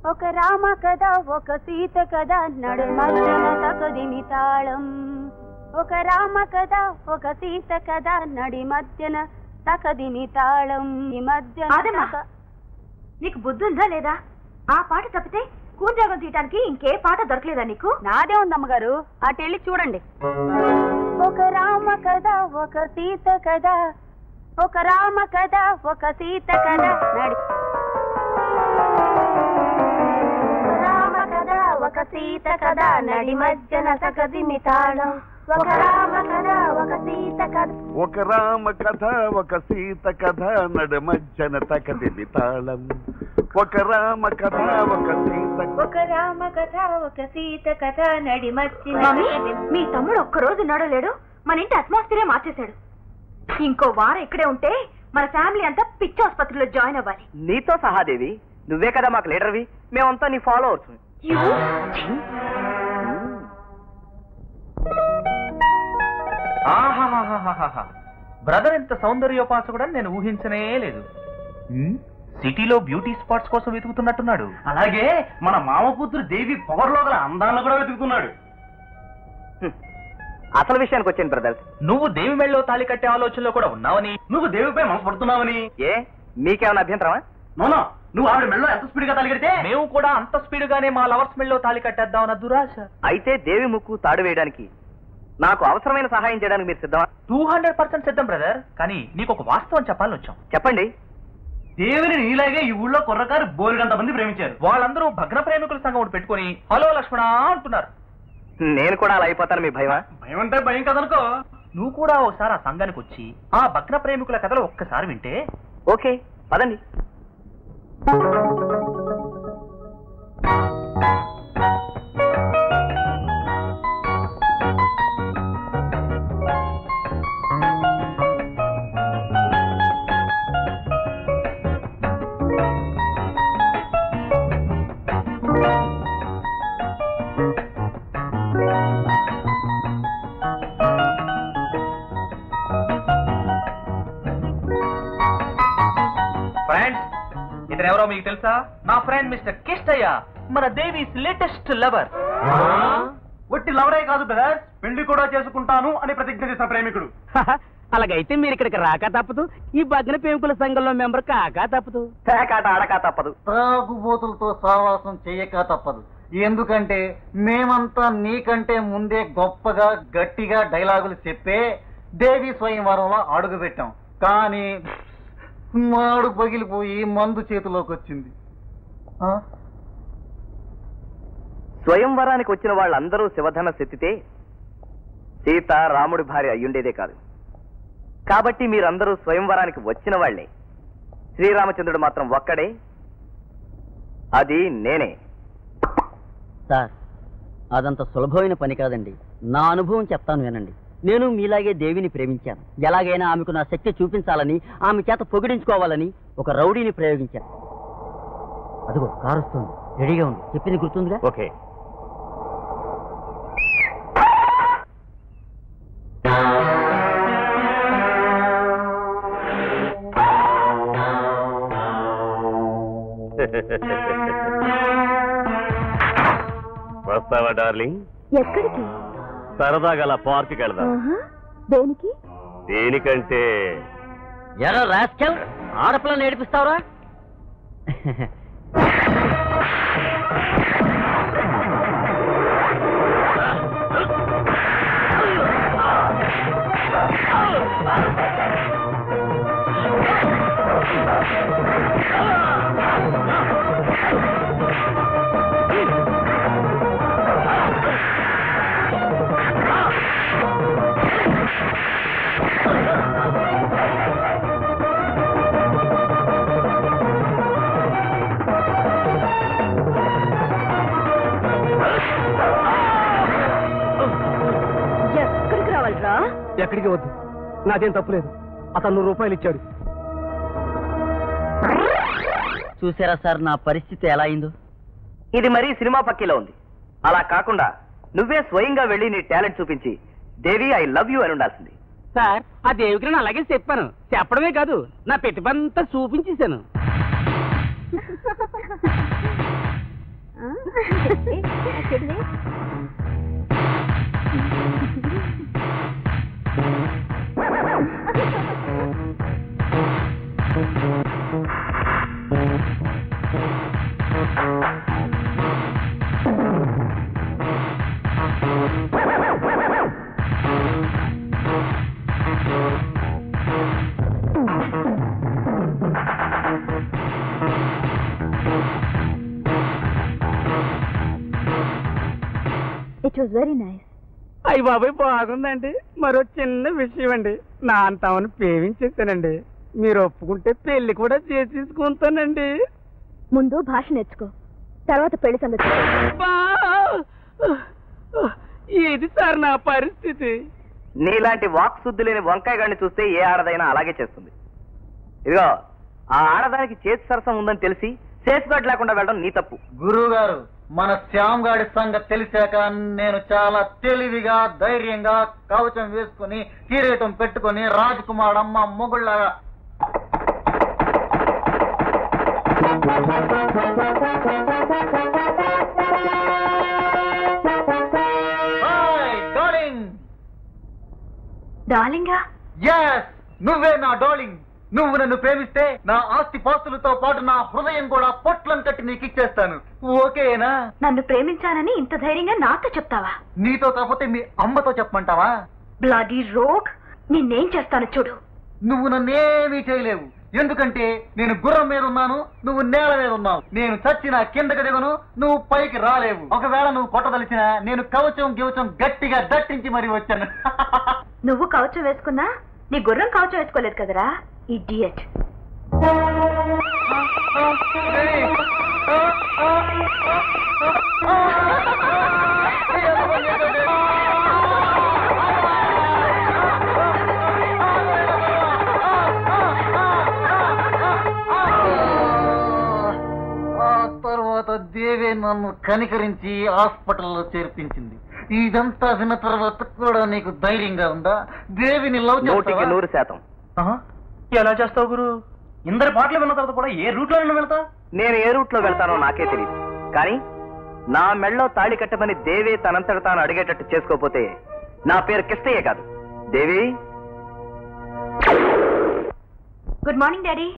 ఒక రామ కథ ఒక సీత కథ నడు మధ్యన తకదిమి తాళం ఒక రామ కథ ఒక సీత కథ నడి మధ్యన తకదిమి తాళం ఈ మధ్యన ఆదమ్మా. తక- నీకు బుద్ధి ఉందా లేదా ఆ పాట తప్పితే కూంజాగం తీయటానికి ఇంకే పాట దొరకలేదా నీకు నాదే ఉంది అమ్మగారు అటు వెళ్ళి చూడండి ఒక రామ కథ ఒక సీత కథ ఒక రామ కథ ఒక సీత కథ నడి రామ కథ ఒక సీత కథ నడి మధ్యన తకదిమి తాళం ఒక రామ కథ ఒక సీత కథ ఒక రామ కథ ఒక సీత కథ నడు మధ్యన తకదిమి తాళం ఒక రామ కథ ఒక సీత ఒక రామ కథ ఒక సీత కథ నడి మధ్యన మమ్మీ తకదిమి- మీ తమ్ముడు ఒక్క రోజు ఉన్నాడో లేడు మన ఇంటి అట్మాస్ఫియరే మార్చేశాడు ఇంకో వారం ఇక్కడే ఉంటే మన ఫ్యామిలీ అంతా పిచ్చి ఆసుపత్రిలో జాయిన్ అవ్వాలి నీతో సహాదేవి నువ్వే కదా మాకు లీడర్వి మేమంతా నీ ఫాలోవర్స్ ఆహాహాహాహాహా. బ్రదర్ ఇంత సౌందర్యోపాసకుడని నేను ఊహించనే లేదు ఉమ్, సిటీలో బ్యూటీ స్పాట్స్ కోసం వెతుకుతున్నట్టున్నాడు అలాగే మన మామ కూతురు దేవి పొగర్లో గల అందాలను కూడా వెతుకుతున్నాడు హ్మ్. అసలు విషయానికి వచ్చాను బ్రదర్స్ నువ్వు దేవి మెళ్ళలో తాళి కట్టే ఆలోచనలో కూడా ఉన్నావని నువ్వు దేవిపై మనసు పడుతున్నావని ఏ మీకేమైనా అభ్యంతరమా నోనో నువ్వు ఆవిడ మెళ్ళలో ఎంత స్పీడ్ గా తలిగిడితే మేము కూడా అంత స్పీడ్ గానే మా లవర్స్ మెళ్ళలో తాళి కట్టేద్దామన్న దురాశ అయితే దేవి ముక్కు తాడు వేయడానికి నాకు అవసరమైన సహాయం చేయడానికి మీరు సిద్ధమా టూ హండ్రెడ్ పర్సెంట్ సిద్ధం బ్రదర్ కానీ నీకు ఒక వాస్తవం చెప్పాలని వచ్చాం చెప్పండి దేవిని నీలాగే ఈ ఊళ్ళో కుర్రకారు బోలుగంత మంది ప్రేమించారు వాళ్ళందరూ భగ్న ప్రేమికుల సంఘం ఒకటి పెట్టుకొని హలో లక్ష్మణ అంటున్నారు నేను కూడా అలా అయిపోతాను మీ భయమా భయం అంటే భయం కదనుకో నువ్వు కూడా ఒకసారి ఆ సంఘానికి వచ్చి ఆ భగ్న ప్రేమికుల కథలు ఒక్కసారి వింటే ఓకే పదండి ఫ్రెండ్స్ ఇతను ఎవరో మీకు తెలుసా నా ఫ్రెండ్ మిస్టర్ కిష్టయ్య మన దేవీస్ లేటెస్ట్ లవర్ ఒట్టి లవరే కాదు బ్రదర్ పెళ్లి కూడా చేసుకుంటాను అని ప్రతిజ్ఞ చేసిన ప్రేమికుడు అలాగైతే మీరు ఇక్కడికి రాక తప్పదు ఈ భగ్న ప్రేమికుల సంఘంలో మెంబర్ కాక తప్పదు పేకాట ఆడక తప్పదు తాగుబోతులతో సావాసం చెయ్యక తప్పదు ఎందుకంటే మేమంతా నీకంటే ముందే గొప్పగా గట్టిగా డైలాగులు చెప్పే దేవి స్వయంవరంలో అడుగు పెట్టాం కానీ మాడు పగిలిపోయి మందు చేతిలోకి వచ్చింది ఆ? స్వయంవరానికి వచ్చిన వాళ్ళందరూ శివధన శెత్తితే సీత రాముడి భార్య అయ్యుండేదే కాదు కాబట్టి మీరందరూ స్వయంవరానికి వచ్చిన వాళ్లే శ్రీరామచంద్రుడు మాత్రం ఒక్కడే అది నేనే సార్ అదంత సులభమైన పని కాదండి నా అనుభవం చెప్తాను వినండి నేను మీలాగే దేవిని ప్రేమించాను ఎలాగైనా ఆమెకు నా శక్తి చూపించాలని ఆమె చేత పొగిడించుకోవాలని ఒక రౌడీని ప్రయోగించాను అదిగో కారు వస్తుంది రెడీగా ఉంది చెప్పింది గుర్తుందిగా ఓకే వస్తావా డార్లింగ్ ఎక్కడికి సరదాగా అలా పార్క్కి వెళదాం దేనికి దేనికంటే ఎరా రాస్కల్ ఆడపిల్లని ఏడిపిస్తావురా ఎక్కడికి రావాలిరా ఎక్కడికి వద్దు నాకేం తప్పులేదు అతను నూరు రూపాయలు ఇచ్చాడు చూసారా సార్ నా పరిస్థితి ఎలా అయిందో ఇది మరీ సినిమా పక్కీలో ఉంది అలా కాకుండా నువ్వే స్వయంగా వెళ్ళి నీ టాలెంట్ చూపించి దేవి ఐ లవ్ యూ అని ఉండాల్సింది సార్ ఆ దేవికి నేను అలాగే చెప్పాను చెప్పడమే కాదు నా పెట్టుబంతా చూపించేశాను ఇట్ వాజ్ వెరీ నైస్ అయ్యి బాబాయ్ బాగుందండి మరో చిన్న విషయం అండి నా అంతామని ప్రేమించేసానండి మీరు ఒప్పుకుంటే పెళ్లి కూడా చేసేసుకుంటానండి ముందు భాష నేర్చుకో తర్వాత పెళ్లి సంగతి బా! ఏది సార్ నా పరిస్థితి నీలాంటి వాక్ శుద్ధి లేని వంకాయ గాడిని చూస్తే ఏ ఆడదైనా అలాగే చేస్తుంది ఇదిగో ఆ ఆడదానికి చేతి సరసం ఉందని తెలిసి చేతితోటి లేకుండా వెళ్ళడం నీ తప్పు గురువు గారు మన శ్యామ్ గాడి సంగతి తెలిసాక నేను చాలా తెలివిగా ధైర్యంగా కవచం వేసుకుని కిరీటం పెట్టుకుని రాజకుమార్ అమ్మ మొగుళ్ళగా హాయ్ డార్లింగ్ డార్లింగా ఎస్ నువ్వే నా డార్లింగ్ నువ్వు నన్ను ప్రేమిస్తే నా ఆస్తి పాస్తులతో పాటు నా హృదయం కూడా పొట్లం కట్టి నీకు ఇచ్చేస్తాను ఓకేనా నన్ను ప్రేమించానని ఇంత ధైర్యంగా నాతో చెప్తావా నీతో కాకపోతే మీ అమ్మతో చెప్పమంటావా బ్లడీ రోగ్ నిన్నేం చేస్తాను చూడు నువ్వు నన్నేమీ చేయలేవు ఎందుకంటే నేను గుర్రం మీద ఉన్నాను నువ్వు నేల మీద ఉన్నావు నేను చచ్చిన కిందకి దిగను నువ్వు పైకి రాలేవు ఒకవేళ నువ్వు కొట్టదలిచినా నేను కవచం గివచం గట్టిగా దట్టించి మరీ వచ్చాను నువ్వు కవచం వేసుకున్నా నీ గుర్రం కవచం వేసుకోలేదు కదరా ఇడియట్ ఆ తర్వాత దేవే నన్ను కనికరించి హాస్పిటల్లో చేర్పించింది ఇదంతా విన్న తర్వాత కూడా నీకు ధైర్యంగా ఉందా దేవిని లవ్ నూటికి చేస్తావా? నూరు శాతం ఎలా చేస్తావు గురు ఇందరి పాటలు విన్న తర్వాత కూడా ఏ రూట్ లో వెళ్తా నేను ఏ రూట్లో వెళ్తానో నాకే తెలియదు కానీ నా మెళ్ళో తాళి కట్టమని దేవి తనంతట తాను అడిగేటట్టు చేసుకోపోతే నా పేరు కిష్టయ్య కాదు దేవి గుడ్ మార్నింగ్ డాడీ